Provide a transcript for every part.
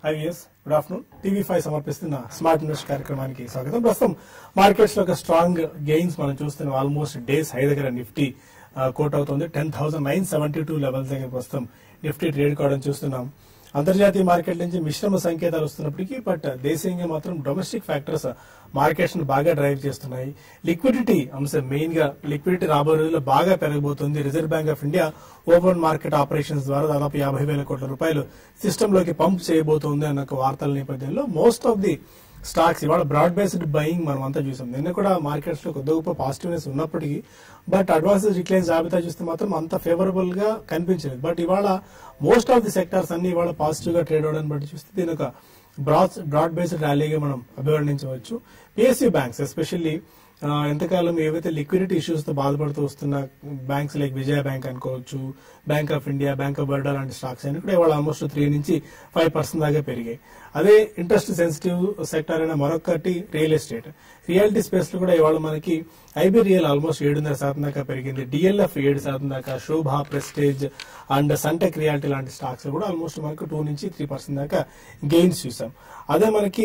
IVS good afternoon TV five సమర్పిస్తున్న smart invest కార్యక్రమానికి స్వాగతం ప్రస్తుతం మార్కెట్స్ లో ఒక స్ట్రాంగ్ గెయిన్స్ మనం చూస్తున్నాం ఆల్మోస్ట్ డేస్ హై దగ్గర నిఫ్టీ కోట్ అవుతుంది ten thousand nine seventy two levels దగ్గర ప్రస్తుతం నిఫ్టీ ట్రేడ్ కావడం చూస్తున్నాం అంతర్జాతీయ మార్కెట్ నుంచి మిశ్రమ సంకేతాలు వస్తున్నప్పటికీ బట్ దేశీయంగా మాత్రం డొమెస్టిక్ ఫ్యాక్టర్స్ మార్కెట్స్ ను బాగా డ్రైవ్ చేస్తున్నాయి లిక్విడిటీ అంశం మెయిన్ గా లిక్విడిటీ రాబోయే రోజుల్లో బాగా పెరగబోతుంది Reserve bank of India open market operations ద్వారా దాదాపు యాభై వేల కోట్ల రూపాయలు సిస్టమ్ లోకి పంప్ చేయబోతోంది అన్న ఒక వార్తల నేపథ్యంలో మోస్ట్ ఆఫ్ ది స్టాక్స్ ఇవాళ బ్రాడ్ బేస్డ్ బయింగ్ మనం అంతా చూసాం నిన్న కూడా మార్కెట్స్ లో కొద్ది గొప్ప పాజిటివ్నెస్ ఉన్నప్పటికీ బట్ అడ్వాన్స్ డిక్లైన్ జాబితా చూస్తే మాత్రం అంత ఫేవరబుల్ గా కనిపించలేదు బట్ ఇవాళ మోస్ట్ ఆఫ్ ది సెక్టార్స్ అన్ని ఇవాళ పాజిటివ్ గా ట్రేడ్ అవడానికి బట్టి చూస్తే దీని ఒక బ్రాడ్ బ్రాడ్ బేస్డ్ ర్యాలీగా మనం అభివర్ణించవచ్చు పిఎస్యూ బ్యాంక్స్ ఎస్పెషల్లీ ఎంతకాలం ఏవైతే లిక్విడిటీ ఇష్యూస్ తో బాధపడుతూ వస్తున్న బ్యాంక్స్ లైక్ విజయ బ్యాంక్ అనుకోవచ్చు Bank of India Bank of Baroda లాంటి స్టాక్స్ అన్ని కూడా ఇవాళ ఆల్మోస్ట్ త్రీ నుంచి ఫైవ్ పర్సెంట్ దాకా పెరిగాయి అదే ఇంట్రెస్ట్ సెన్సిటివ్ సెక్టర్ అయిన మరొకటి రియల్ ఎస్టేట్ రియాలిటీ స్పేస్ లో కూడా ఇవాళ మనకి ఐబీరియల్ ఆల్మోస్ట్ ఏడున్నర శాతం దాకా పెరిగింది డిఎల్ఎఫ్ ఏడు శాతం దాకా Sobha Prestige and Sunteck Realty లాంటి స్టాక్స్ కూడా ఆల్మోస్ట్ మనకు టూ నుంచి త్రీ పర్సెంట్ దాకా గెయిన్స్ చూసాం అదే మనకి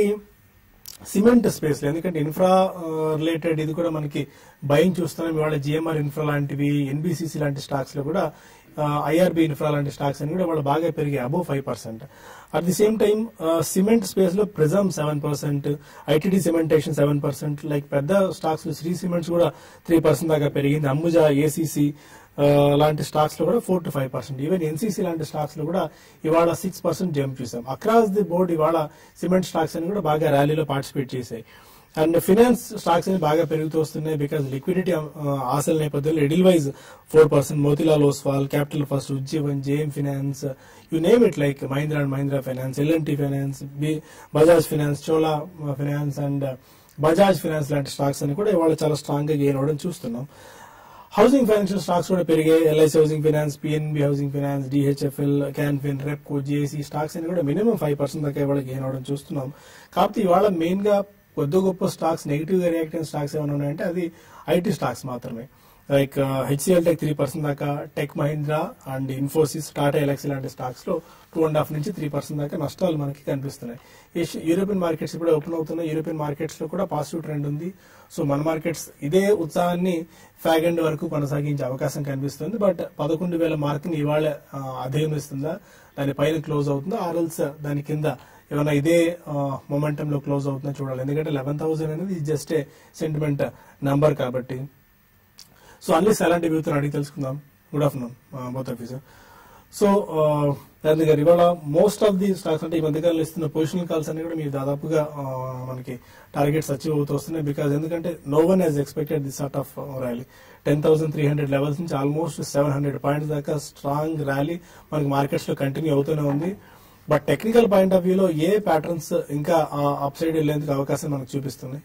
సిమెంట్ స్పేస్ లో ఎందుకంటే ఇన్ఫ్రా రిలేటెడ్ ఇది కూడా మనకి భయం చూస్తున్నాం ఇవాళ జిఎంఆర్ ఇన్ఫ్రా లాంటివి ఎన్బిసిసి లాంటి స్టాక్స్ లో కూడా ఐఆర్బి ఇన్ఫ్రా లాంటి స్టాక్స్ అని కూడా వాళ్ళు బాగా పెరిగాయి above five percent at the same time cement space లో Prism seven percent ITD cementation seven percent like పెద్ద స్టాక్స్ శ్రీ సిమెంట్స్ కూడా త్రీ పర్సెంట్ దాకా పెరిగింది అంబుజా ఏసీసీ లాంటి స్టాక్స్ లో కూడా four to five percent even NCC లాంటి స్టాక్స్ లో కూడా ఇవాళ సిక్స్ పర్సెంట్ జంప్ చూసాం అక్రాస్ ది బోర్డ్ ఇవాళ సిమెంట్ స్టాక్స్ అని కూడా బాగా ర్యాలీలో పార్టిసిపేట్ చేశాయి అండ్ ఫినాన్స్ స్టాక్స్ అని బాగా పెరుగుతూ వస్తున్నాయి బికాస్ లిక్విడిటీ ఆశల నేపథ్యంలో Edelweiss four percent Motilal Oswal capital first Ujjivan JM finance you name it like Mahindra and Mahindra finance L and T finance Bajaj finance Chola finance and Bajaj finance లాంటి స్టాక్స్ అని కూడా ఇవాళ చాలా స్ట్రాంగ్ గా గెయిన్ అవ్వడం చూస్తున్నాం హౌసింగ్ ఫైనాన్షియల్ స్టాక్స్ కూడా పెరిగాయి LIC housing finance PNB housing finance DHFL Canfin Repco GIC stocks అని కూడా మినిమం ఫైవ్ పర్సెంట్ దాకా ఇవాళ గెయిన్ అవడం చూస్తున్నాం కాకపోతే ఇవాళ మెయిన్ గా కొద్ది గొప్ప స్టాక్స్ నెగిటివ్ గా రియాక్ట్ అయిన స్టాక్స్ ఏమైనా ఉన్నాయంటే అది ఐటీ స్టాక్స్ మాత్రమే like HCL tech three percent దాకా టెక్ మహీంద్రా అండ్ ఇన్ఫోసిస్ టాటా ఎలక్సీ లాంటి స్టాక్స్ లో టూ అండ్ హాఫ్ నుంచి త్రీ పర్సెంట్ దాకా నష్టాలు మనకి కనిపిస్తున్నాయి యూరోపియన్ మార్కెట్స్ ఇప్పుడు ఓపెన్ అవుతున్నాయి యూరోపియన్ మార్కెట్స్ లో కూడా పాజిటివ్ ట్రెండ్ ఉంది సో మన మార్కెట్స్ ఇదే ఉత్సాహాన్ని ఫ్యాగెండ్ వరకు కొనసాగించే అవకాశం కనిపిస్తుంది బట్ పదకొండు వేల మార్క్ ని ఇవాళ అధిగమిస్తుందా దాని పైన క్లోజ్ అవుతుందా ఆర్ఎల్స్ దాని కింద ఏమైనా ఇదే మొమెంటం లో క్లోజ్ అవుతుందో చూడాలి ఎందుకంటే లెవెన్ థౌసండ్ అనేది జస్ట్ ఏ సెంటిమెంట్ నంబర్ కాబట్టి సో అన్లీస్ ఎలాంటి వ్యూతో అడిగి తెలుసుకుందాం good afternoon both officer so Ravi గారు ఇవాళ మోస్ట్ ఆఫ్ ది స్టాక్స్ అంటే ఈ మధ్యకాలంలో ఇస్తున్న పొజిషనల్ కాల్స్ అన్ని కూడా మీరు దాదాపుగా మనకి టార్గెట్స్ అచీవ్ అవుతూ వస్తున్నాయి బికాస్ ఎందుకంటే no one has expected the sort of rally ten thousand three hundred levels నుంచి ఆల్మోస్ట్ సెవెన్ హండ్రెడ్ పాయింట్స్ దాకా స్ట్రాంగ్ ర్యాలీ మనకి మార్కెట్స్ లో కంటిన్యూ అవుతూనే ఉంది బట్ టెక్నికల్ పాయింట్ ఆఫ్ వ్యూలో ఏ ప్యాటర్న్స్ ఇంకా అప్ సైడ్ వెళ్లేందుకు అవకాశం మనకు చూపిస్తున్నాయి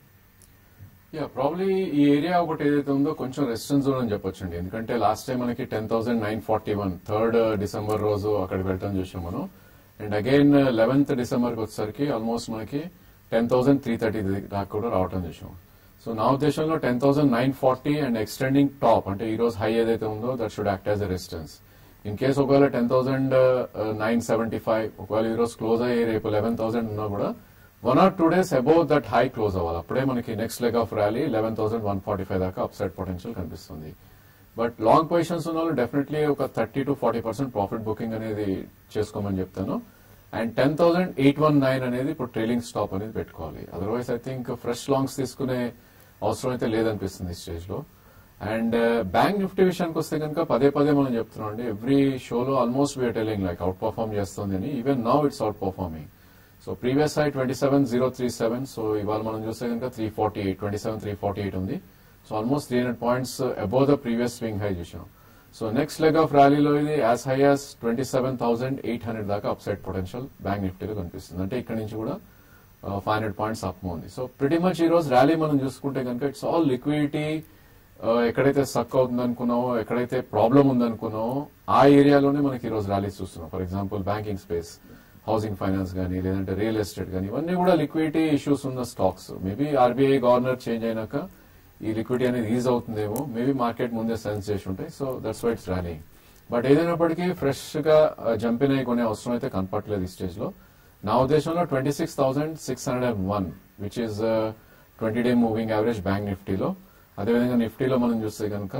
యా ప్రాబ్లీ ఈ ఏరియా ఒకటి ఏదైతే ఉందో కొంచెం రెసిస్టెన్స్ జోన్ అని చెప్పొచ్చండి ఎందుకంటే లాస్ట్ టైం మనకి ten thousand nine forty one third December రోజు అక్కడికి వెళ్ళటం చూసాం మనం అండ్ అగైన్ లెవెన్త్ డిసెంబర్ కి వచ్చేసరికి ఆల్మోస్ట్ మనకి టెన్ థౌసండ్ త్రీ థర్టీ దాకా కూడా రావటం చూసాం సో నా ఉద్దేశంలో ten thousand nine forty and extending top అంటే ఈ రోజు హై ఏదైతే ఉందో that should act as a resistance in case ఒకవేళ ten thousand nine seventy five ఒకవేళ ఈ రోజు క్లోజ్ అయ్యి రేపు లెవెన్ థౌసండ్ ఉన్నా కూడా one or two days above that high close అవ్వాలి అప్పుడే మనకి next leg of rally eleven thousand one forty five దాకా అప్సైడ్ పొటెన్షియల్ కనిపిస్తుంది బట్ లాంగ్ పొజిషన్స్ ఉన్న వాళ్ళు డెఫినెట్లీ ఒక thirty to forty percent profit booking అనేది చేసుకోమని చెప్తాను and ten thousand eight one nine అనేది ఇప్పుడు ట్రైలింగ్ స్టాప్ అనేది పెట్టుకోవాలి otherwise I think fresh longs తీసుకునే అవసరం అయితే లేదనిపిస్తుంది ఈ స్టేజ్ లో అండ్ బ్యాంక్ నిఫ్టీ విషయానికి వస్తే కనుక పదే పదే మనం చెప్తున్నాం అండి ఎవ్రీ షోలో almost we're telling like outperform చేస్తుంది అని even now it's outperforming so previous high twenty seven zero three seven so ఇవాళ మనం చూస్తే కనుక three forty eight twenty seven three forty eight ఉంది so almost three hundred points above the previous swing high చూసాం so next leg of ర్యాలీలో ఇది as high as twenty seven thousand eight hundred దాకా upside potential bank నిఫ్టీలో కనిపిస్తుంది అంటే ఇక్కడ నుంచి కూడా ఫైవ్ హండ్రెడ్ పాయింట్స్ అప్ ఉంది సో ప్రిటీ మచ్ ఈ రోజు ర్యాలీ మనం చూసుకుంటే కనుక ఇట్స్ ఆల్ లిక్విడిటీ ఎక్కడైతే సక్ అవుతుంది అనుకున్నామో ఎక్కడైతే ప్రాబ్లం ఉందనుకున్నామో ఆ ఏరియాలోనే మనకి ఈ రోజు ర్యాలీస్ చూస్తున్నాం for example banking space housing finance కానీ లేదంటే రియల్ ఎస్టేట్ కానీ ఇవన్నీ కూడా లిక్విడిటీ ఇష్యూస్ ఉన్న stocks maybe RBI governor change అయినాక ఈ లిక్విడిటీ అనేది ఈజ్ అవుతుందేమో మేబీ మార్కెట్ ముందే సెన్స్ చేసి ఉంటాయి so that's why it's rally but ఏదైనప్పటికీ ఫ్రెష్ గా జంపిన్ అయి కొనే అవసరం అయితే కనపట్లేదు ఈ స్టేజ్ లో నా ఉద్దేశంలో twenty six thousand six hundred and one which is twenty day moving average bank నిఫ్టీలో అదేవిధంగా నిఫ్టీలో మనం చూస్తే కనుక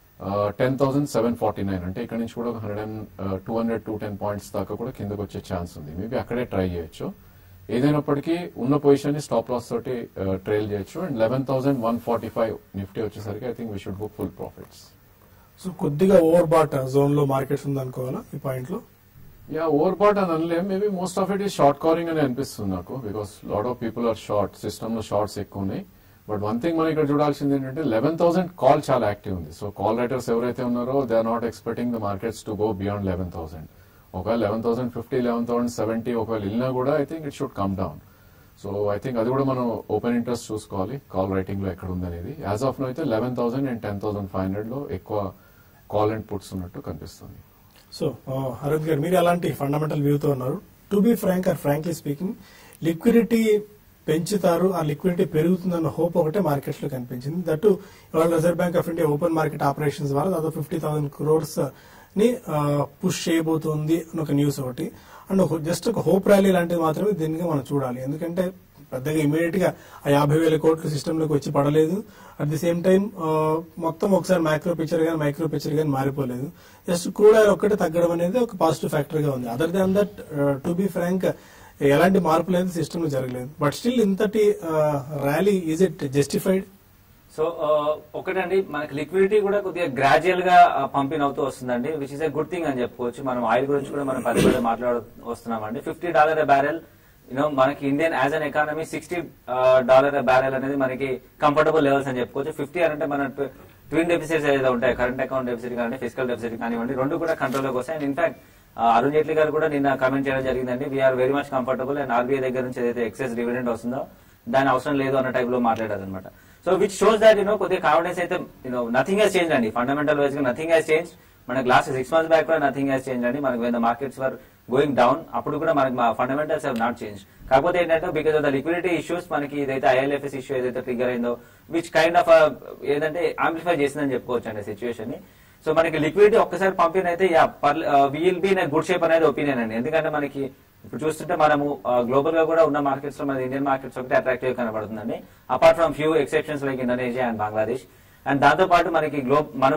ten thousand seven forty nine అంటే ఇక్కడ నుంచి కూడా ఒక hundred and two hundred two ten points దాకా కూడా కిందకు వచ్చే ఛాన్స్ ఉంది మేబీ అక్కడే ట్రై చేయొచ్చు ఏదైనప్పటికీ ఉన్న పొజిషన్ ని స్టాప్ లాస్ తోటి ట్రైల్ చేయొచ్చు and eleven thousand one forty five Nifty వచ్చేసరికి I think we should book full profits so కొద్దిగా ఓవర్ బాట్ జోన్ లో మార్కెట్స్ ఉంది అనుకోవాలా ఈ పాయింట్ లో యా ఓవర్ పార్ట్ అని అనలేం మేబీ మోస్ట్ ఆఫ్ ఇట్ ఈ షార్ట్ కవరింగ్ అని అనిపిస్తుంది నాకు because lot of people are short system లో షార్ట్స్ ఎక్కువ ఉన్నాయి బట్ వన్ థింగ్ మనం ఇక్కడ చూడాల్సింది ఏంటంటే లెవెన్ థౌసండ్ కాల్ చాలా యాక్టివ్ ఉంది సో కాల్ రైటర్స్ ఎవరైతే ఉన్నారో they are not expecting the markets to go beyond eleven thousand ఒకవేళ eleven thousand fifty eleven thousand seventy ఒకవేళ వెళ్ళినా కూడా I think it should come down so I think అది కూడా మనం ఓపెన్ ఇంట్రెస్ట్ చూసుకోవాలి కాల్ రైటింగ్ లో ఎక్కడ ఉందనేది యాజ్ ఆఫ్ నో అయితే eleven thousand and ten thousand five hundred లో ఎక్కువ కాల్ అండ్ పుట్స్ ఉన్నట్టు కనిపిస్తుంది సో అరవింద్ గారు మీరు అలాంటి ఫండమెంటల్ వ్యూతో ఉన్నారు to be frank or frankly speaking liquidity పెంచుతారు ఆ లిక్విడిటీ పెరుగుతుందన్న హోప్ ఒకటే మార్కెట్స్ లో కనిపించింది దట్టు ఇవాళ reserve bank of India open market operations ద్వారా దాదాపు ఫిఫ్టీ థౌసండ్ క్రోర్స్ ని పుష్ చేయబోతుంది అని ఒక న్యూస్ ఒకటి అండ్ జస్ట్ ఒక హోప్ ర్యాలీ లాంటిది మాత్రమే దీనికి మనం చూడాలి ఎందుకంటే పెద్దగా ఇమీడియట్ గా ఆ యాభై వేల కోట్లు సిస్టమ్ లోకి వచ్చి పడలేదు అట్ ది సేమ్ టైం మొత్తం ఒకసారి మైక్రో పిక్చర్ గానీ మైక్రో పిక్చర్ గానీ మారిపోలేదు జస్ట్ క్రూడ్ ఆయిల్ ఒక్కటే తగ్గడం అనేది ఒక పాజిటివ్ ఫ్యాక్టర్ గా ఉంది other than that to be frank ఎలాంటి మార్పు లేదు సిస్టమ్ లో జరగలేదు బట్ స్టిల్ ఇంతటి rally is it justified so ఒకటండి మనకి లిక్విడిటీ కూడా కొద్దిగా గ్రాడ్యువల్ గా పంపిణీ అవుతూ వస్తుందండి which is a good thing అని చెప్పుకోవచ్చు మనం ఆయిల్ గురించి కూడా మనం పది పదే మాట్లాడు వస్తున్నామండి ఫిఫ్టీ డాలర్ బ్యారెల్ యూనో మనకి Indian as an economy sixty dollar barrel అనేది మనకి కంఫర్టబుల్ లెవెల్స్ అని చెప్పుకోవచ్చు ఫిఫ్టీ అంటే మన ట్విన్ డెఫిసిట్స్ ఏదైతే ఉంటాయి కరెంట్ అకౌంట్ డెఫిసిట్ కానీ ఫిజికల్ డెఫిసిట్ కానివ్వండి రెండు కూడా కంట్రోల్లోకి వస్తాయి అండ్ ఇన్ఫాక్ట్ అరుణ్ జైట్లీ గారు కూడా నిన్న కామెంట్ చేయడం జరిగిందండి we're very much comfortable and RBI దగ్గర నుంచి ఏదైతే ఎక్సెస్ డివిడెండ్ వస్తుందో దాని అవసరం లేదు అన్న టైప్ లో మాట్లాడారు అనమాట so which shows that you know కొద్దిగా కాన్ఫిడెన్స్ అయితే యూనో నథింగ్ హెస్ చేంజ్ అండి ఫండమెంటల్ వైజ్ గా నథింగ్ హెస్ చేంజ్ మనకి లాస్ట్ సిక్స్ మంత్స్ బ్యాక్ కూడా నథింగ్ హెస్ చేంజ్ అండి మనకి when the markets were going down అప్పుడు కూడా మనకి మా ఫండమెంటల్స్ హావ్ నాట్ చేంజ్ కాకపోతే ఏంటంటే because of the liquidity issues మనకి ఇదైతే ఐఎల్ఎఫ్ఎస్ ఇష్యూ ఏదైతే ట్రిగర్ అయిందో విచ్ కైండ్ ఆఫ్ ఏదంటే ఆంప్లిఫై చేసిందని చెప్పుకోవచ్చు అండి సిచ్యువేషన్ ని సో మనకి లిక్విడిటీ ఒక్కసారి పంపిన అయితే will be in good shape అనేది ఒపీనియన్ అండి ఎందుకంటే మనకి ఇప్పుడు చూస్తుంటే మనము గ్లోబల్ గా కూడా ఉన్న మార్కెట్స్ లో మన ఇండియన్ మార్కెట్స్ ఒకటి అట్రాక్టివ్ కనబడుతుందండి apart from few exceptions like Indonesia and Bangladesh and దాంతో పాటు మనకి గ్లోబ్ మనం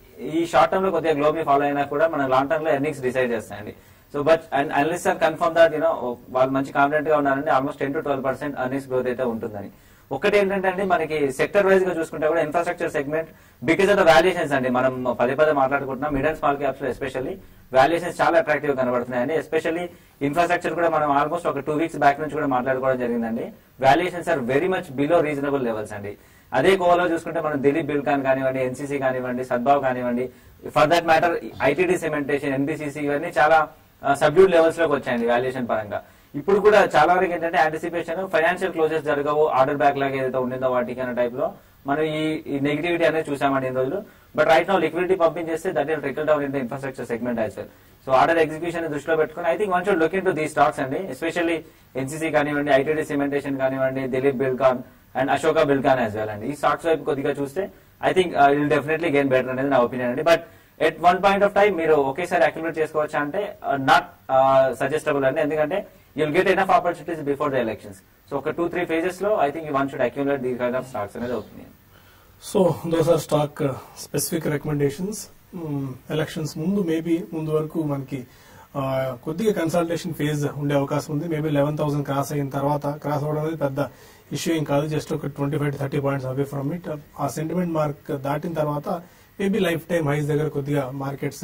ఈ షార్ట్ టర్మ్ లో కొద్దిగా గ్లోబ్ ని ఫాలో అయినా కూడా మన లాంగ్ టర్మ్ లో ఎర్నింగ్స్ డిసైడ్ చేస్తాయండి so but and analyst are confirm that you know వాళ్ళు మంచి కాన్ఫిడెంట్ గా ఉన్నారండి almost ten to twelve percent earnings growth అయితే ఉంటుందని ఒకటి ఏంటంటే అండి మనకి సెక్టర్ వైజ్ గా చూసుకుంటే కూడా infrastructure segment because of the valuations అండి మనం పదే పదే మాట్లాడుకుంటున్నాం మిడ్ అండ్ స్మాల్ క్యాప్స్ లో ఎస్పెషల్లీ వాల్యుయేషన్స్ చాలా అట్రాక్టివ్ కనబడుతున్నాయండి ఎస్పెషల్లీ ఇన్ఫ్రాస్ట్రక్చర్ కూడా మనం ఆల్మోస్ట్ ఒక టూ వీక్స్ బ్యాక్ నుంచి కూడా మాట్లాడుకోవడం జరిగిందండి valuations are very much below reasonable levels అండి అదే కోవలో చూసుకుంటే మనం దిలీప్ బిల్కాన్ కానివ్వండి ఎన్సీసీ కానివ్వండి సద్భావ్ కానివ్వండి for that matter ITD cementation NBCC ఇవన్నీ చాలా సబ్డ్యూడ్ లెవెల్స్ లోకి వచ్చాయండి వాల్యుయేషన్ పరంగా ఇప్పుడు కూడా చాలా వరకు ఏంటంటే యాంటిసిపేషన్ ఫైనాన్షియల్ క్లోజెస్ జరగవు ఆర్డర్ బ్యాక్ లాగా ఏదైతే ఉండిందో వాటికి అనే టైప్ లో మనం ఈ ఈ నెగిటివిటీ అనేది చూసామండి ఈ రోజులు బట్ రైట్ నో లిక్విడిటీ పంపించేస్తే that will trickle down in the infrastructure segment as well so order execution దృష్టిలో పెట్టుకుని I think one should look into these stocks అండి ఎస్పెషల్లీ ఎన్సీసీ కానివ్వండి ఐటీడీ సిమెంటేషన్ కానివ్వండి Dilip Buildcon and Ashoka Buildcon as well అండి ఈ stocks వైపు కొద్దిగా చూస్తే I think will definitely gain better అనేది నా ఒపీనియన్ అండి but at one point of time మీరు ఒకేసారి అక్యుమిలేట్ చేసుకోవచ్చా అంటే నాట్ సజెస్టబుల్ అండి ఎందుకంటే you'll get enough opportunities before the elections so ఒక టూ త్రీ ఫేజెస్ లో I think one should accumulate these kind of stocks అనేది opinion so those are stock specific recommendations elections ముందు maybe ముందు వరకు మనకి ఆ, కొద్దిగా కన్సల్టేషన్ ఫేజ్ ఉండే అవకాశం ఉంది మేబీ లెవెన్ థౌసండ్ క్రాస్ అయిన తర్వాత క్రాస్ అవ్వడం అనేది పెద్ద ఇష్యూ ఏం కాదు జస్ట్ ఒక twenty five thirty points away from it ఆ సెంటిమెంట్ మార్క్ దాటిన తర్వాత మేబీ లైఫ్ టైం హైస్ దగ్గర కొద్దిగా మార్కెట్స్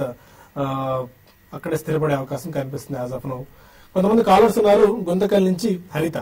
అక్కడే స్థిరపడే అవకాశం కనిపిస్తుంది యాజ్ ఆఫ్ నో కొంతమంది కాలర్స్ ఉన్నారు గుంతకల్ నుంచి హరిత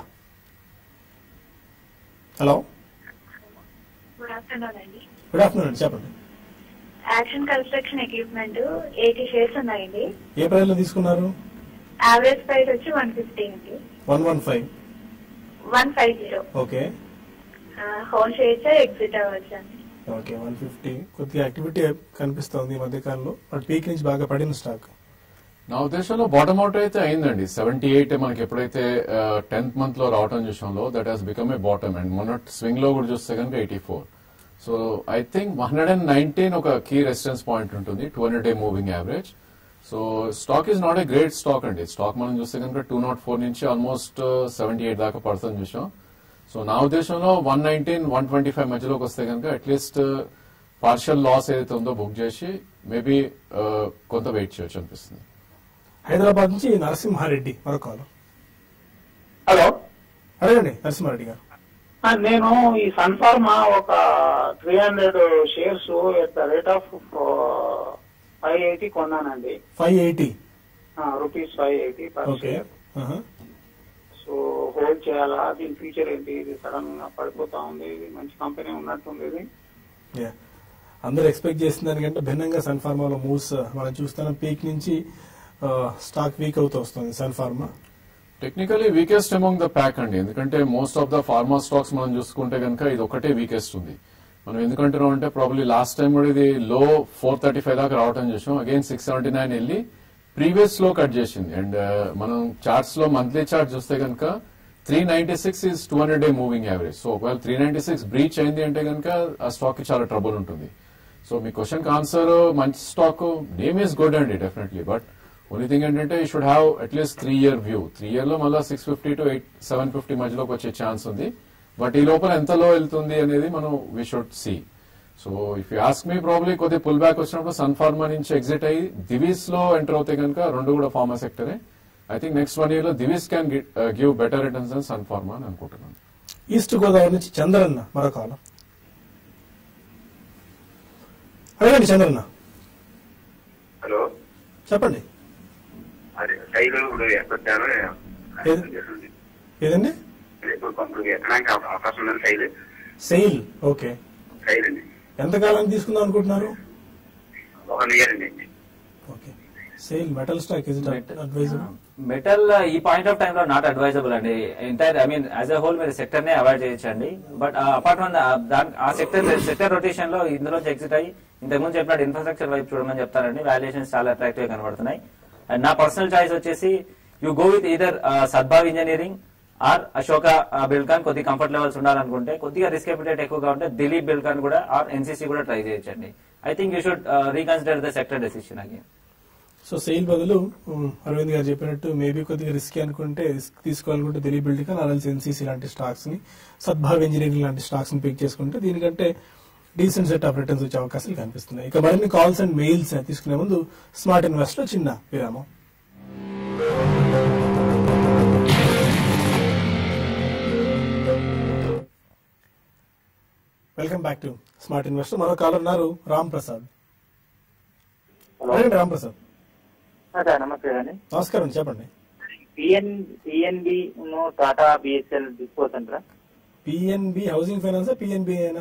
హలో గుడ్ ఆఫ్టర్నూన్ అండి గుడ్ ఆఫ్టర్నూన్ అండి చెప్పండి action construction equipment eighty shares ఉన్నాయండి ఏ ప్రైస్ లో తీసుకున్నారు యావరేజ్ ప్రైస్ వచ్చి వన్ ఫిఫ్టీ అండి one one five one five zero okay whole shares exit అవ్వచ్చు అండి ఓకే వన్ ఫిఫ్టీ కొద్దిగా యాక్టివిటీ కనిపిస్తోంది ఈ మధ్య కాలంలో బట్ పీక్ నుంచి బాగా పడిన స్టాక్ నా ఉద్దేశంలో బాటమ్ అవుట్ అయితే అయిందండి సెవెంటీ ఎయిట్ మనకి ఎప్పుడైతే టెన్త్ మంత్ లో రావటం చూసాంలో that has become a bottom and మొన్న స్వింగ్ లో కూడా చూస్తే కనుక eighty four so I think one hundred and nineteen ఒక కీ రెసిస్టెన్స్ పాయింట్ ఉంటుంది two hundred day moving average so stock is not a great stock అండి stock మనం చూస్తే కనుక టూ నాట్ ఫోర్ నుంచి ఆల్మోస్ట్ సెవెంటీ ఎయిట్ దాకా పడుతుంది చూసాం సో నా ఉద్దేశంలో one nineteen one twenty five మధ్యలోకి వస్తే కనుక అట్లీస్ట్ పార్షియల్ లాస్ ఏదైతే ఉందో బుక్ చేసి మేబీ కొంత వెయిట్ చేయొచ్చు అనిపిస్తుంది హైదరాబాద్ నుంచి నరసింహారెడ్డి మరో కాల్ హలో అడగండి నరసింహారెడ్డి గారు ఆ, నేను ఈ సన్ఫార్మా ఒక three hundred shares at the rate of five eighty కొన్నానండి five eighty rupees five eighty per okay share so hold చేయాలా దీని ఫ్యూచర్ ఏంటి ఇది సడన్ గా పడిపోతా ఉంది ఇది మంచి కంపెనీ ఉన్నట్టుంది ఇది అందరూ ఎక్స్పెక్ట్ చేసిన దానికంటే భిన్నంగా సన్ ఫార్మాలో మూవ్స్ మనం చూస్తున్నాం పీక్ నుంచి స్టాక్ వీక్ అవుతూ వస్తుంది Sun Pharma technically weakest among the pack అండి ఎందుకంటే most of the pharma stocks మనం చూసుకుంటే కనుక ఇది ఒకటే వీకెస్ట్ ఉంది మనం ఎందుకంటున్నాం అంటే ప్రాబ్లీ లాస్ట్ టైం కూడా ఇది లో ఫోర్ థర్టీ ఫైవ్ దాకా రావడం చూసాం అగైన్ సిక్స్ సెవెంటీ నైన్ వెళ్ళి ప్రీవియస్ లో కట్ చేసింది అండ్ మనం చార్ట్స్ లో మంత్లీ చార్ట్ చూస్తే కనుక three ninety six is two hundred day moving average so ఒకవేళ త్రీ నైన్టీ సిక్స్ బ్రీచ్ అయింది అంటే కనుక ఆ స్టాక్ కి చాలా ట్రబుల్ ఉంటుంది సో మీ క్వశ్చన్ ఆన్సర్ మంచి స్టాక్ నేమ్ ఈస్ గుడ్ అండి డెఫినెట్లీ బట్ ఓన్లీ థింగ్ ఏంటంటే ఈ should have at least three year view three year లో మళ్ళీ six fifty to eight seven fifty మధ్యలోకి వచ్చే ఛాన్స్ ఉంది బట్ ఈ లోపల ఎంతలో వెళ్తుంది అనేది మనం we should see so if you ask me probably కొద్ది పుల్ బ్యాక్ వచ్చినప్పుడు సన్ ఫార్మా నుంచి ఎగ్జిట్ అయ్యి దివీస్ లో ఎంటర్ అవుతాయి కనుక రెండు కూడా ఫార్మా సెక్టరే I think next one year లో Divi's can give better returns and Sun Pharma అని అనుకుంటున్నాను ఈస్ట్ గోదావరి నుంచి చంద్రన్న మరో కాల్ అడగండి చంద్రన్న హలో చెప్పండి అదే శైలు ఇప్పుడు ఎక్కొచ్చాను ఏది? ఏదండి ఇప్పుడు ఇప్పుడు ఎక్కడానికి అవ- అవకాశం ఉందని శైలు సెయిల్ ఓకే శైలు అండి ఎంతకాలం తీసుకుందాం అనుకుంటున్నారు ఒక ఇయర్ అండి okay SAIL metal stock is advisable metal ఈ పాయింట్ ఆఫ్ టైమ్ లో నాట్ అడ్వైజబుల్ అండి entire I mean as a whole మీరు సెక్టర్ నే అవాయిడ్ చేయొచ్చండి బట్ అపార్ట్ ఫ్రమ్ ఆ సెక్టర్ సెక్టర్ రొటేషన్ లో ఇందులో ఎగ్జిట్ అయ్యి ఇంతకుముందు చెప్పినట్టు ఇన్ఫ్రాస్ట్రక్చర్ వైపు చూడమని చెప్తానండి వాల్యుయేషన్స్ చాలా అట్రాక్టివ్ గా కనబడుతున్నాయి అండ్ నా పర్సనల్ చాయిస్ వచ్చేసి you go with either Sadbhav engineering or Ashoka Buildcon కొద్ది కంఫర్ట్ లెవెల్స్ ఉండాలనుకుంటే కొద్దిగా రిస్క్ ఎపిటేట్ ఎక్కువగా ఉంటే దిలీప్ బిల్కాన్ కూడా ఆర్ ఎన్సీసీ కూడా ట్రై చేయొచ్చండి I think you should reconsider the sector decision again so SAIL బదులు ఉమ్, అరవింద్ గారు చెప్పినట్టు మేబీ కొద్దిగా రిస్క్ అనుకుంటే రిస్క్ తీసుకోవాలనుకుంటే దిలీప్ బిల్డ్ కానీ అలల్స్ ఎన్సీసీ లాంటి స్టాక్స్ ని సద్భావ్ ఇంజనీరింగ్ లాంటి స్టాక్స్ ని పిక్ చేసుకుంటే దీనికంటే డీసెంట్ సెట్ ఆఫ్ రిటర్న్స్ వచ్చే అవకాశాలు కనిపిస్తున్నాయి ఇక మరిన్ని కాల్స్ అండ్ మెయిల్స్ తీసుకునే ముందు స్మార్ట్ ఇన్వెస్ట్ లో చిన్న విరామం welcome back to smart invest మరో కాల్ ఉన్నారు రామ్ ప్రసాద్ అడగండి రామ్ ప్రసాద్ అదే నమస్తే అండి నమస్కారం చెప్పండి పిఎన్ పిఎన్బి టాటా బిఎస్ఎల్ తీసుకోవచ్చంటారా పిఎన్బి హౌసింగ్ ఫైనాన్స్ పిఎన్బి అయినా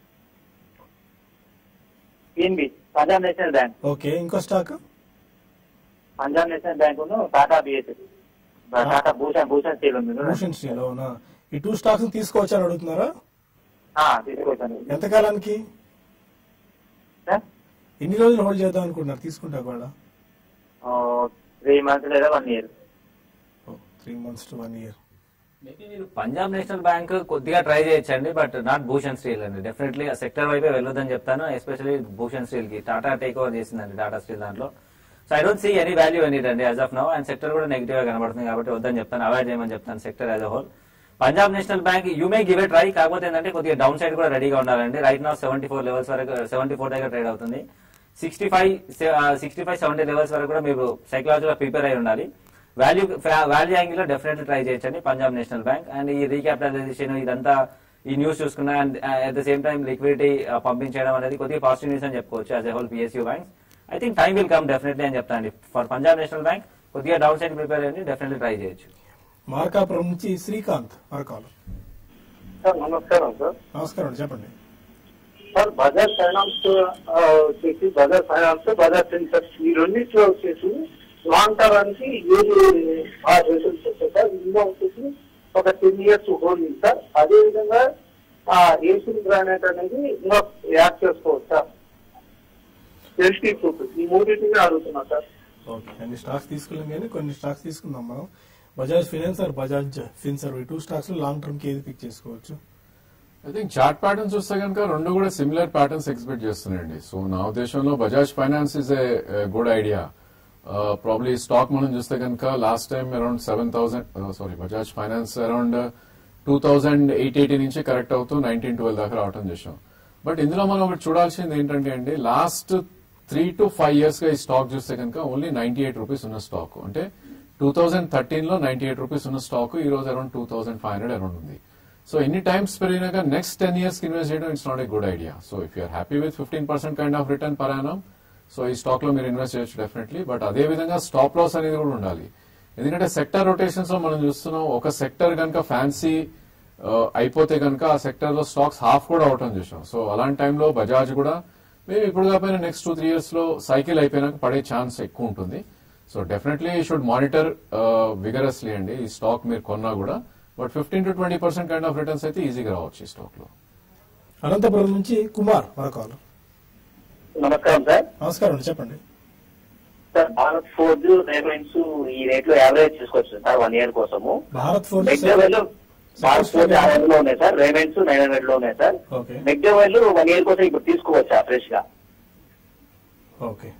PNB Punjab national bank okay ఇంకో stock Punjab national bank Tata BSL Tata Bhushan Bhushan steel ఉంది చూడండి. భూషణ్ స్టీల్ అవునా ఈ టూ స్టాక్స్ తీసుకోవచ్చు అని అడుగుతున్నారా ఆ, తీసుకోవచ్చండి ఎంతకాలానికి సార్ ఎన్ని రోజులు హోల్డ్ చేద్దాం అనుకుంటున్నారు తీసుకుంటా కూడా త్రీ మంత్స్ లేదా one year three months to one year maybe మీరు పంజాబ్ నేషనల్ బ్యాంక్ కొద్దిగా ట్రై చేయొచ్చండి బట్ నాట్ భూషణ్ స్టీల్ అండి డెఫినెట్లీ ఆ సెక్టర్ వైపే వెళ్ళొద్దని చెప్తాను ఎస్పెషల్లీ భూషణ్ స్టీల్ కి టాటా టేక్ ఓవర్ చేసిందండి టాటా స్టీల్ దాంట్లో so I don't see any value any అండి as of now and sector కూడా నెగిటివ్ గా కనబడుతుంది కాబట్టి వద్దని చెప్తాను అవాయిడ్ చేయమని చెప్తాను sector as a whole Punjab national bank you may give a try కాకపోతే ఏంటంటే కొద్దిగా డౌన్ సైడ్ కూడా రెడీగా ఉండాలండి రైట్ నా సెవెంటీ ఫోర్ లెవెల్స్ వరకు సెవెంటీ ఫోర్ దగ్గర ట్రేడ్ అవుతుంది sixty five sixty five seventy levels వరకు కూడా మీరు సైకలాజికల్ ప్రిపేర్ అయి ఉండాలి వాల్యూ వాల్యూ యాంగిల్ లో డెఫినెట్లీ ట్రై చేయొచ్చండి పంజాబ్ నేషనల్ బ్యాంక్ అండ్ ఈ రీక్యాపిటలైజేషన్ ఇదంతా ఈ న్యూస్ చూసుకున్నా and at the same time liquidity పంపించడం అనేది కొద్దిగా పాజిటివ్ న్యూస్ అని చెప్పుకోవచ్చు as a whole PSU banks I think time will come definitely అని చెప్తానండి ఫర్ పంజాబ్ నేషనల్ బ్యాంక్ కొద్దిగా డౌన్ సైడ్ ప్రిపేర్ అయ్యండి డెఫినెట్లీ ట్రై చేయొచ్చు మార్కాపురం నుంచి శ్రీకాంత్ మరొకాలు సార్ నమస్కారం సార్ నమస్కారం అండి చెప్పండి సార్ బజాజ్ ఫైనాన్స్ ఆ, వచ్చేసి బజాజ్ ఫైనాన్స్ బజాజ్ సెన్సెక్స్ ఈ రెండింటిలో వచ్చేసి లాంగ్ టర్మ్కి ఏది ఆ రిజల్ట్స్ వస్తాయి సార్ ఇందులో వచ్చేసి ఒక టెన్ ఇయర్స్ హోల్డింగ్ సార్ అదే విధంగా ఆ ఏసీ గ్రానైట్ అనేది ఇంకా యాడ్ చేసుకోవచ్చు సార్ ఎల్టీ ఫుడ్ ఈ మూడింటిని అడుగుతున్నా సార్ ఓకే అన్ని స్టాక్స్ తీసుకోలేం కానీ కొన్ని స్టాక్స్ తీసుకుందాం మనం Bajaj finance or Bajaj Finserv ఈ టూ స్టాక్స్ లో లాంగ్ టర్మ్ కి ఏది పిక్ చేసుకోవచ్చు ఐ థింక్ చార్ట్ ప్యాటర్న్ చూస్తే కనుక రెండు కూడా సిమిలర్ ప్యాటర్న్స్ ఎక్స్పెక్ట్ చేస్తున్నాయండి సో నా ఉద్దేశంలో Bajaj finance is a good idea probably stock మనం చూస్తే కనుక last time around seven thousand sorry Bajaj finance around two thousand eight eighty నుంచి కరెక్ట్ అవుతూ నైన్టీన్ ట్వెల్వ్ దాకా రావటం చేసాం బట్ ఇందులో మనం ఒకటి చూడాల్సింది ఏంటంటే అండి last three to five years గా ఈ స్టాక్ చూస్తే కనుక ఓన్లీ నైన్టీ ఎయిట్ రూపీస్ ఉన్న స్టాక్ అంటే టూ థౌసండ్ థర్టీన్ లో నైన్టీ ఎయిట్ రూపీస్ ఉన్న స్టాక్ ఈ రోజు around two thousand five hundred around ఉంది సో ఎన్ని టైమ్స్ పెరిగినాక నెక్స్ట్ టెన్ ఇయర్స్ కి ఇన్వెస్ట్ చేయడం it's not a good idea so if you're happy with fifteen percent kind of return per annum so ఈ stock లో మీరు invest చేయొచ్చు definitely but అదే విధంగా స్టాప్ లాస్ అనేది కూడా ఉండాలి ఎందుకంటే సెక్టర్ రొటేషన్స్ లో మనం చూస్తున్నాం ఒక సెక్టర్ కనుక ఫ్యాన్సీ అయిపోతే కనుక ఆ సెక్టర్ లో స్టాక్స్ హాఫ్ కూడా అవటం చూసాం సో అలాంటి టైంలో బజాజ్ కూడా మేము ఇప్పుడు కాకపోయినా నెక్స్ట్ టూ త్రీ ఇయర్స్ లో సైకిల్ అయిపోయినాక పడే ఛాన్స్ ఎక్కువ ఉంటుంది so definitely should monitor vigorously అండి ఈ స్టాక్ మీరు కొన్నా కూడా but fifteen to twenty percent kind of returns అయితే ఈజీగా రావచ్చు ఈ స్టాక్ లో అనంతపురం నుంచి కుమార్ మరొక నమస్కారం సార్ నమస్కారం అండి చెప్పండి సార్ భారత్ ఫోర్జ్ రేమెంట్స్ ఈ రేట్ లో యావరేజ్ తీసుకోవచ్చు సార్ వన్ ఇయర్ కోసము Bharat Forge McDowell Bharat Forge ఆరు వందలు ఉన్నాయి సార్ రేమెంట్స్ నైన్ హండ్రెడ్ లో ఉన్నాయి sir okay McDowell one year కోసం ఇప్పుడు తీసుకోవచ్చా ఫ్రెష్ గా ఓకే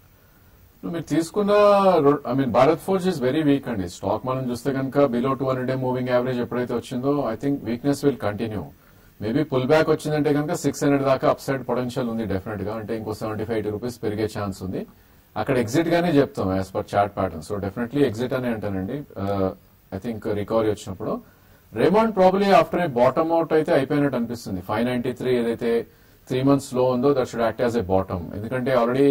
మీరు తీసుకున్న I mean Bharat Forge is very weak అండి స్టాక్ మనం చూస్తే కనుక below two hundred day moving average ఎప్పుడైతే వచ్చిందో I think weakness will continue maybe pull back వచ్చిందంటే కనుక సిక్స్ హండ్రెడ్ దాకా అప్ సైడ్ పొటెన్షియల్ ఉంది డెఫినెట్ గా అంటే ఇంకో సెవెంటీ ఫైవ్ ఎయిటీ రూపీస్ పెరిగే ఛాన్స్ ఉంది అక్కడ ఎగ్జిట్ గానే చెప్తాం as per chart pattern so definitely exit అనే అంటానండి ఐ థింక్ రికవరీ వచ్చినప్పుడు Raymond probably after a bottom out అయితే అయిపోయినట్టు అనిపిస్తుంది ఫైవ్ నైన్టీ త్రీ ఏదైతే త్రీ మంత్స్ లో ఉందో that should act as a bottom ఎందుకంటే already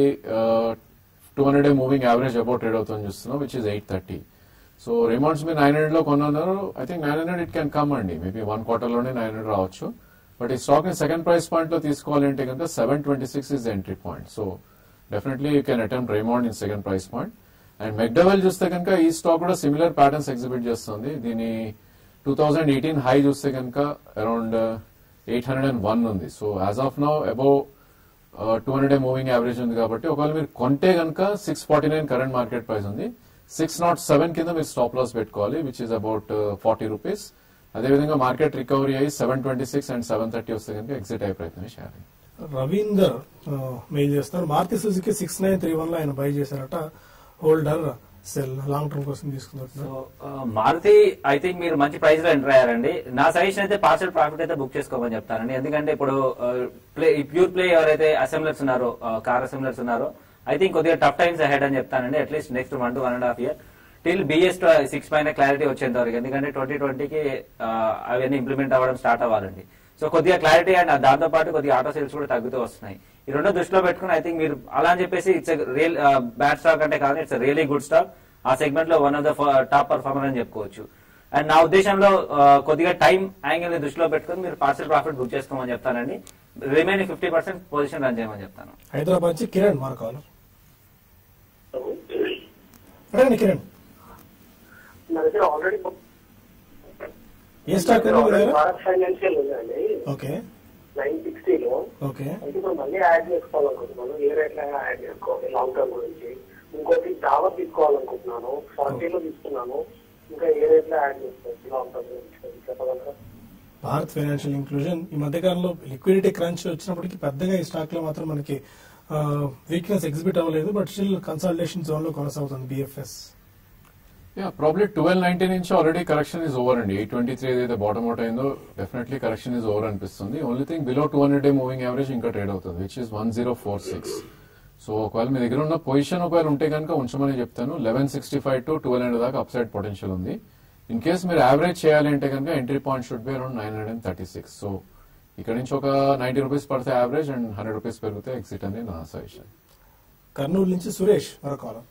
two hundred moving average about trade అవుతుంది చూస్తున్నాం which is eight thirty so Raymonds మీరు నైన్ హండ్రెడ్ లో కొన్నారు I think nine hundred it can come అండి మేబీ వన్ క్వార్టర్ లోనే nine hundred రావచ్చు but ఈ స్టాక్ ని సెకండ్ ప్రైస్ పాయింట్ లో తీసుకోవాలంటే కనుక seven twenty six is entry point so definitely you can attempt Raymond in second price point and McDowell చూస్తే కనుక ఈ స్టాక్ కూడా సిమిలర్ ప్యాటర్న్స్ ఎగ్జిబిట్ చేస్తుంది దీని టూ థౌజండ్ ఎయిటీన్ హై చూస్తే కనుక around eight hundred and one ఉంది so as of now above two hundred moving average ఉంది కాబట్టి ఒకవేళ మీరు కొంటే కనుక six forty nine current market price ఉంది సిక్స్ నాట్ సెవెన్ కింద మీరు స్టాప్ లాస్ పెట్టుకోవాలి which is about forty rupees అదేవిధంగా మార్కెట్ రికవరీ అయ్యి seven twenty six and seven thirty వస్తే కనుక ఎగ్జిట్ అయ్యే ప్రయత్నం చేయాలి రవీందర్ మెయిల్ చేస్తారు Maruti Suzuki six nine three one లో ఆయన బై చేశారట హోల్డర్ సెల్ లాంగ్ టర్మ్ కోసం తీసుకున్నారు సో ఆ, మారుతి ఐ థింక్ మీరు మంచి ప్రైస్ లో ఎంటర్ అయ్యారండి నా సజెషన్ అయితే పార్సల్ ప్రాఫిట్ అయితే బుక్ చేసుకోమని చెప్తానండి ఎందుకంటే ఇప్పుడు ప్లే ప్యూర్ ప్లే ఎవరైతే అసెంబ్లర్స్ ఉన్నారో కార్ అసెంబ్లర్స్ ఉన్నారో ఐ థింక్ కొద్దిగా టఫ్ టైమ్స్ అహెడ్ అని చెప్తానండి at least next one to one and half year till BS six పైన క్లారిటీ వచ్చేంత వరకు ఎందుకంటే ట్వంటీ ట్వంటీకి అవన్నీ ఇంప్లిమెంట్ అవ్వడం స్టార్ట్ అవ్వాలండి సో కొద్దిగా క్లారిటీ అండ్ దాంతో పాటు కొద్దిగా ఆటో సేల్స్ కూడా తగ్గుతూ వస్తున్నాయి ఈ రెండు దృష్టిలో పెట్టుకుని ఐ థింక్ మీరు అలా అని చెప్పేసి ఇట్స్ రియల్ బ్యాడ్ స్టాక్ అంటే కాదు ఇట్స్ రియలీ గుడ్ స్టాక్ ఆ సెగ్మెంట్ లో one of the top performer అని చెప్పుకోవచ్చు అండ్ నా ఉద్దేశంలో ఆ, కొద్దిగా టైం యాంగిల్ ని దృష్టిలో పెట్టుకుని మీరు పార్సల్ ప్రాఫిట్ బుక్ చేసుకోమని చెప్తానండి remaining fifty percent position run చేయమని చెప్తాను హైదరాబాద్ నుంచి కిరణ్ మరొక కాలర్ అడగండి కిరణ్ నా దగ్గర ఆల్రెడీ ఏ స్టాక్ ఉంది మీ దగ్గర భారత్ ఫైనాన్షియల్ ఉందండి ఓకే నైన్ సిక్స్టీలో ఓకే అంటే ఇప్పుడు మళ్ళీ యాడ్ చేసుకోవాలనుకుంటున్నాను ఏ రేట్ యాడ్ చేసుకోవాలి లాంగ్ టర్మ్ గురించి ఇంకోటి డావర్ తీసుకోవాలనుకుంటున్నాను ఫార్టీలో తీసుకున్నాను ఇంకా ఏ రేట్ లో యాడ్ చేసుకోవచ్చు లాంగ్ టర్మ్ గురించి కొంచెం చెప్పగలరా భారత్ ఫైనాన్షియల్ ఇంక్లూజన్ ఈ మధ్య కాలంలో లిక్విడిటీ క్రంచ్ వచ్చినప్పటికీ పెద్దగా ఈ స్టాక్ లో మాత్రం మనకి వీక్నెస్ ఎగ్జిబిట్ అవ్వలేదు బట్ స్టిల్ కన్సల్టేషన్ జోన్ లో కొనసాగుతుంది BFS yeah probably twelve ninety నుంచి ఆల్రెడీ కరెక్షన్ ఇస్ ఓవర్ అండి ఎయిట్ ట్వంటీ త్రీ ఏదైతే బాటమ్ అవుట్ అయిందో డెఫినెట్లీ కరెక్షన్ ఇస్ ఓవర్ అనిపిస్తుంది only thing below two hundred day moving average ఇంకా trade అవుతుంది which is one zero four six so ఒకవేళ మీ దగ్గర ఉన్న పొజిషన్ ఒకవేళ ఉంటే కనుక ఉంచమని చెప్తాను eleven sixty five to twelve hundred దాకా అప్ సైడ్ పొటెన్షియల్ ఉంది ఇన్ కేస్ మీరు యావరేజ్ చేయాలి అంటే కనుక entry point should be around nine hundred and thirty six so ఇక్కడ నుంచి ఒక నైన్టీ రూపీస్ పడితే యావరేజ్ అండ్ హండ్రెడ్ రూపీస్ పెరిగితే ఎగ్జిట్ అనేది నా సజెషన్ కర్నూలు నుంచి సురేష్ మరొక కాలర్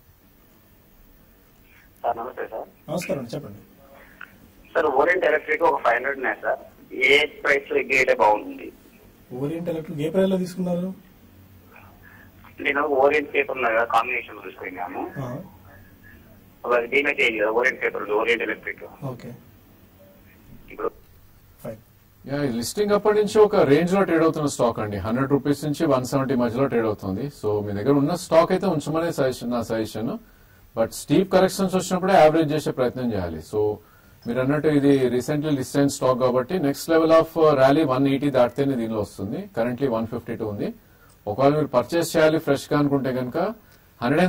సార్ నమస్తే సార్ నమస్కారం అండి చెప్పండి సార్ ఓరియంట్ ఎలక్ట్రిక్ ఒక ఫైవ్ హండ్రెడ్ ఉన్నాయి సార్ ఏ ప్రైస్ లో ఎగ్గి అయితే బాగుంటుంది ఓరియంట్ ఎలక్ట్రిక్ ఏ ప్రైస్ లో తీసుకున్నారు నేను ఓరియంట్ పేపర్ ఉన్నాయి కదా కాంబినేషన్ తీసుకున్నాను ఆ, ఒక డీమేట్ అయింది కదా Orient paper Orient Electric okay ఇప్పుడు ఫైన్ యా ఈ లిస్టింగ్ అప్పటి నుంచి ఒక రేంజ్ లో ట్రేడ్ అవుతున్న స్టాక్ అండి హండ్రెడ్ రూపీస్ నుంచి వన్ సెవెంటీ మధ్యలో ట్రేడ్ అవుతుంది సో మీ దగ్గర ఉన్న స్టాక్ అయితే ఉంచమనే సజెషన్ నా సజెషన్ బట్ స్టీప్ కరెక్షన్స్ వచ్చినప్పుడే యావరేజ్ చేసే ప్రయత్నం చేయాలి సో మీరు అన్నట్టు ఇది రీసెంట్లీ లిస్ట్ అయిన స్టాక్ కాబట్టి next level of rally one eighty దాటితేనే దీనిలో వస్తుంది కరెంట్లీ వన్ ఫిఫ్టీ టూ ఉంది ఒకవేళ మీరు పర్చేస్ చేయాలి ఫ్రెష్ గా అనుకుంటే కనుక హండ్రెడ్ అండ్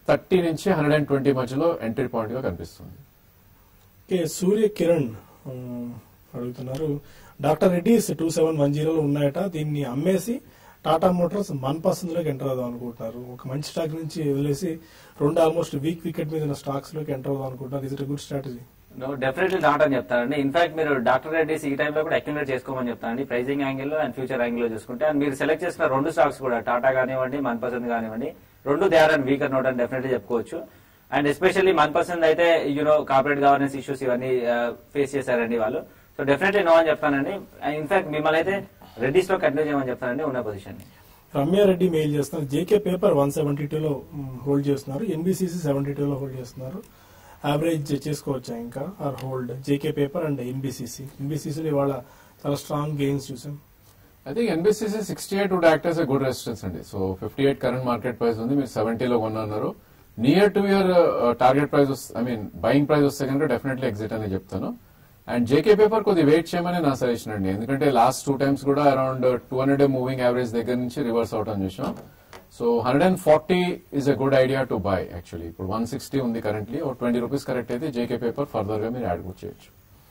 థర్టీ నుంచి హండ్రెడ్ అండ్ ట్వంటీ మధ్యలో ఎంట్రీ పాయింట్ గా కనిపిస్తుంది ఓకే సూర్య కిరణ్ ఉమ్, అడుగుతున్నారు doctor Reddy's two seven one జీరోలో ఉన్నాయట దీన్ని అమ్మేసి టాటా మోటార్స్ మన్ పసంద్లోకి ఎంటర్ అవుదాం అనుకుంటున్నారు ఒక మంచి స్టాక్ నుంచి వదిలేసి రెండు ఆల్మోస్ట్ వీక్ వికెట్ మీద ఉన్న స్టాక్స్ లోకి ఎంటర్ అవుదాం అనుకుంటున్నారు ఇది good strategy no definitely not అని చెప్తారండి ఇన్ఫాక్ట్ మీరు డాక్టర్ రెడ్డిస్ ఈ టైంలో కూడా అక్యుమిలేట్ చేసుకోమని చెప్తానండి ప్రైసింగ్ యాంగిల్ లో అండ్ ఫ్యూచర్ యాంగిల్ లో చూసుకుంటే అండ్ మీరు సెలెక్ట్ చేసిన రెండు స్టాక్స్ కూడా టాటా కానివ్వండి మన్ పసంద్ కానివ్వండి రెండు they are and weaker note అని డెఫినెట్లీ చెప్పుకోవచ్చు అండ్ ఎస్పెషల్లీ మన్ పసంద్ అయితే యూనో కార్పొరేట్ గవర్నెన్స్ ఇష్యూస్ ఇవన్నీ ఫేస్ చేశారండి వాళ్ళు సో డెఫినెట్లీ నో అని చెప్తానండి ఇన్ఫాక్ట్ మిమ్మల్ని అయితే రెడ్డిస్ లో కంటిన్యూ చేయమని చెప్తానండి ఉన్న పొజిషన్ ని రమ్యారెడ్డి మెయిల్ చేస్తున్నారు జేకే పేపర్ వన్ సెవెంటీ టూలో హోల్డ్ చేస్తున్నారు ఎన్బిసిసి సెవెంటీ టూలో హోల్డ్ చేస్తున్నారు యావరేజ్ చేసుకోవచ్చా ఇంకా are hold JK paper and NBCC ఎన్బిసిసిలో ఇవాళ చాలా స్ట్రాంగ్ గెయిన్స్ చూసాం I think NBCC sixty eight would act yes a good resistance అండి so fifty eight current market price ఉంది మీరు సెవెంటీలో కొన్నారు near to year target price I mean buying price వస్తే కనుక definitely exit అని చెప్తాను అండ్ జేకే పేపర్ కొద్ది wait చేయమని నా సజెషన్ అండి ఎందుకంటే లాస్ట్ టూ టైమ్స్ కూడా around two hundred moving average దగ్గర నుంచి రివర్స్ అవుట్ అని చూసాం so hundred and forty is a good idea to buy actually ఇప్పుడు వన్ సిక్స్టీ ఉంది కరెంట్లీ ఒక ట్వంటీ రూపీస్ కరెక్ట్ అయితే జేకే పేపర్ ఫర్దర్ గా మీరు యాడ్ చేయొచ్చు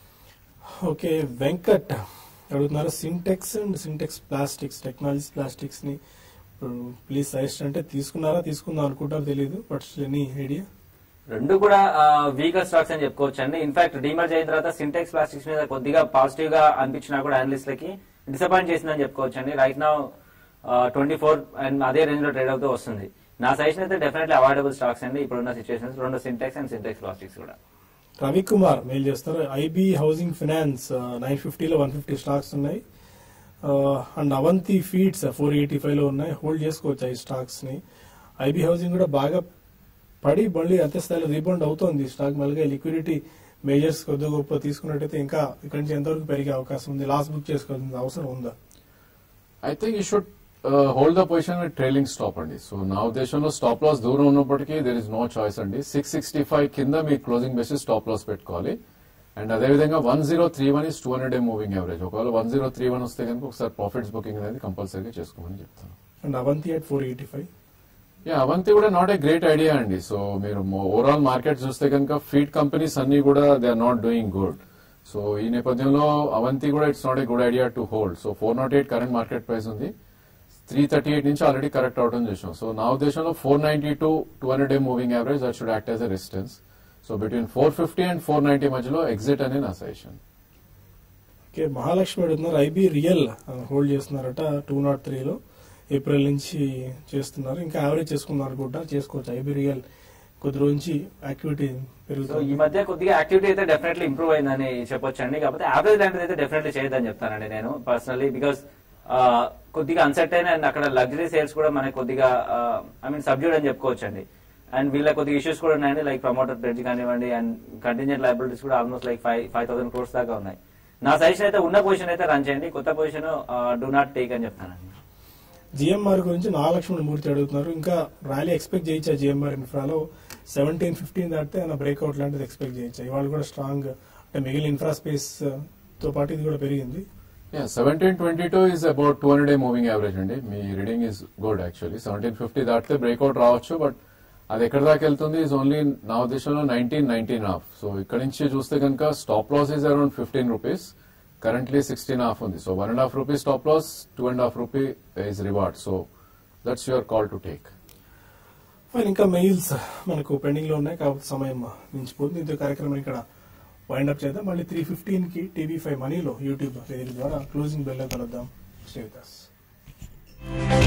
ఓకే వెంకట్ అడుగుతున్నారు Sintex and Sintex plastics technologies plastics ని ప్లీజ్ సజెస్ట్ అంటే తీసుకున్నారా తీసుకుందాం అనుకుంటారో తెలియదు బట్ ఎనీ ఐడియా రెండు కూడా వీకర్ స్టాక్స్ అని చెప్పుకోవచ్చు అండి ఇన్ఫాక్ట్ డీమర్జ్ అయిన తర్వాత సింటెక్స్ ప్లాస్టిక్స్ మీద కొద్దిగా పాజిటివ్ గా అనిపించినా కూడా అనలిస్ట్ లకి డిసప్పాయింట్ చేసిందని చెప్పుకోవచ్చు అండి రైట్ నా ట్వంటీ ఫోర్ అండ్ అదే రేంజ్ లో ట్రేడ్ అవుతూ వస్తుంది నా సజెషన్ అయితే డెఫినెట్లీ అవాయిడబుల్ స్టాక్స్ అండి ఇప్పుడున్న సిచువేషన్స్ రెండు సింటెక్స్ అండ్ సింటెక్స్ ప్లాస్టిక్స్ కూడా రవికుమార్ మెయిల్ చేస్తారు ఐబీ హౌసింగ్ ఫినాన్స్ నైన్ ఫిఫ్టీలో వన్ ఫిఫ్టీ స్టాక్స్ ఉన్నాయి and Avanti feeds four eighty five లో ఉన్నాయి హోల్డ్ చేసుకోవచ్చు ఈ స్టాక్స్ ని ఐబీ హౌసింగ్ కూడా బాగా పడి మళ్ళీ అంతే స్థాయిలో రీబౌండ్ అవుతోంది స్టాక్ మళ్ళీ లిక్విడిటీ మేజర్స్ కొద్ది గొప్ప తీసుకున్నట్టయితే ఇంకా ఇక్కడి నుంచి ఎంతవరకు పెరిగే అవకాశం ఉంది లాస్ట్ బుక్ చేసుకోవాల్సిన అవసరం ఉందా I think you should hold the position with trailing stop అండి సో నా ఉద్దేశంలో స్టాప్ లాస్ దూరం ఉన్నప్పటికీ దెర్ ఇస్ నో చాయిస్ అండి సిక్స్ సిక్స్టీ ఫైవ్ కింద మీ క్లోజింగ్ బేసిస్ స్టాప్ లాస్ పెట్టుకోవాలి అండ్ అదేవిధంగా one zero three one is two hundred day moving average ఒకవేళ వన్ జీరో త్రీ వన్ వస్తే కనుక ఒకసారి ప్రాఫిట్స్ బుకింగ్ అనేది కంపల్సరీగా చేసుకోమని చెప్తాను and Avanti at four eighty five yeah Avanthi కూడా నాట్ ఏ గ్రేట్ ఐడియా అండి సో మీరు ఓవరాల్ మార్కెట్ చూస్తే కనుక ఫీడ్ కంపెనీస్ అన్ని కూడా they are not doing good so ఈ నేపథ్యంలో అవంతి కూడా it's not a good idea to hold so four nought eight current market price ఉంది త్రీ థర్టీ ఎయిట్ నుంచి ఆల్రెడీ కరెక్ట్ అవడం చూసాం సో నా ఉద్దేశంలో four ninety to two hundred day moving average that should act as a resistance so between four fifty and four ninety మధ్యలో exit అని నా suggestion okay Mahalakshmi అడుగుతున్నారు ఐబీ రియల్ హోల్డ్ చేస్తున్నారట టూ నాట్ త్రీలో ఏప్రిల్ నుంచి చేస్తున్నారు ఇంకా యావరేజ్ చేసుకున్నారు అనుకుంటా చేసుకోవచ్చు ఐబీ రియల్ కొద్ది రోజు నుంచి యాక్టివిటీ సో ఈ పెరుగుతుంది మధ్య కొద్దిగా యాక్టివిటీ అయితే డెఫినెట్లీ ఇంప్రూవ్ అయిందని చెప్పొచ్చు అండి కాకపోతే యావరేజ్ లాంటిది అయితే డెఫినెట్లీ చేయొద్దని చెప్తానండి నేను పర్సనలీ బికాస్ కొద్దిగా అన్సర్టైన్ అండ్ అక్కడ లగ్జరీ సేల్స్ కూడా మనకి కొద్దిగా ఐ మీన్ సబ్జ్యూడ్ అని చెప్పుకోవచ్చు అండి అండ్ వీళ్ళ కొద్దిగా ఇష్యూస్ కూడా ఉన్నాయండి లైక్ ప్రమోటర్ ప్రెడ్జ్ కానివ్వండి అండ్ కంటింజెంట్ లైబిలిటీస్ కూడా almost like five five thousand crores దాకా ఉన్నాయి నా సజెషన్ అయితే ఉన్న పొజిషన్ అయితే రన్ చేయండి కొత్త పొజిషన్ డూ నాట్ టేక్ అని చెప్తానండి జిఎంఆర్ గురించి నాగలక్ష్మణ మూర్తి అడుగుతున్నారు ఇంకా ర్యాలీ ఎక్స్పెక్ట్ చేయొచ్చా జిఎంఆర్ ఇన్ఫ్రాలో సెవెంటీన్ ఫిఫ్టీన్ దాటితే ఏమైనా బ్రేక్అవుట్ లాంటిది ఎక్స్పెక్ట్ చేయొచ్చా ఇవాళ కూడా స్ట్రాంగ్ అంటే మిగిలిన ఇన్ఫ్రా స్పేస్ తో పాటు ఇది కూడా పెరిగింది yeah seventeen twenty two is about two hundred day moving average అండి మీ reading is good actually seventeen fifty దాటితే బ్రేక్అవుట్ రావచ్చు బట్ అది ఎక్కడ దాకా వెళ్తుంది ఇస్ ఓన్లీ నా ఉద్దేశంలో నైన్టీన్ నైన్టీన్ హాఫ్ సో ఇక్కడ నుంచి చూస్తే కనుక stop loss is around fifteen rupees currently sixteen half ఉంది so one and half rupees stop loss two and half rupee is reward so that's your call to take fine ఇంకా mails మనకు pending లో ఉన్నాయి కాబట్టి సమయం మించిపోతుంది ఇంత కార్యక్రమం ఇక్కడ వైండ్ అప్ చేద్దాం మళ్ళీ త్రీ ఫిఫ్టీన్ కి టీవీ ఫైవ్ మనీలో యూట్యూబ్ వేదిక ద్వారా క్లోజింగ్ బెల్ కలుద్దాం స్టే విత్ us.